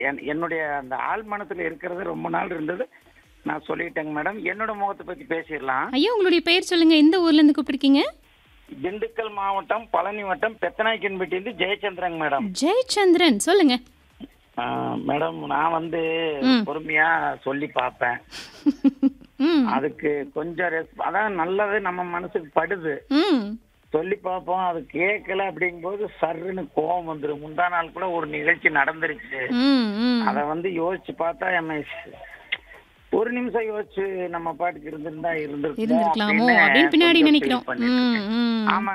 என்- என்னுடைய அந்த ஆள் மனசுல இருக்கிறது ரொம்ப நாள் இருந்தது நான் சொல்லிட்டேங்க மேடம் என்னோட முகத்தை பத்தி பேசிடலாம் ஐயா உங்களுடைய பெயர் சொல்லுங்க எந்த ஊர்ல இருந்து கூப்பிட்டுருக்கீங்க திண்டுக்கல் மாவட்டம் பழனி வட்டம் பெத்தநாய்க்கன்பட்டியிலிருந்து ஜெயச்சந்திரங்க மேடம் ஜெயச்சந்திரன் சொல்லுங்க ஆ, மேடம் நான் வந்து ம். பொறுமையா சொல்லி பார்ப்பேன் ம் அதுக்கு கொஞ்சம் ரெஸ்ப் அதான் நல்லது நம்ம மனசுக்கு படுது ம் சொல்லி பார்ப்போம் அது கேட்கல அப்படிங்கும்போது சர்ருன்னு கோவம் வந்துடும் முந்தா நாள் கூட ஒரு நிகழ்ச்சி நடந்துருச்சு ம் ம் அத வந்து யோசிச்சு பார்த்தா என்ன ஒரு நிமிஷம் யோசிச்சு நம்ம பாட்டுக்கு இருந்திருந்தா இருந்திருக்கோம் இருந்திருக்கலாமோ அப்படின்னு பின்னாடி நினைக்கிறோம் ம் ம் ஆமா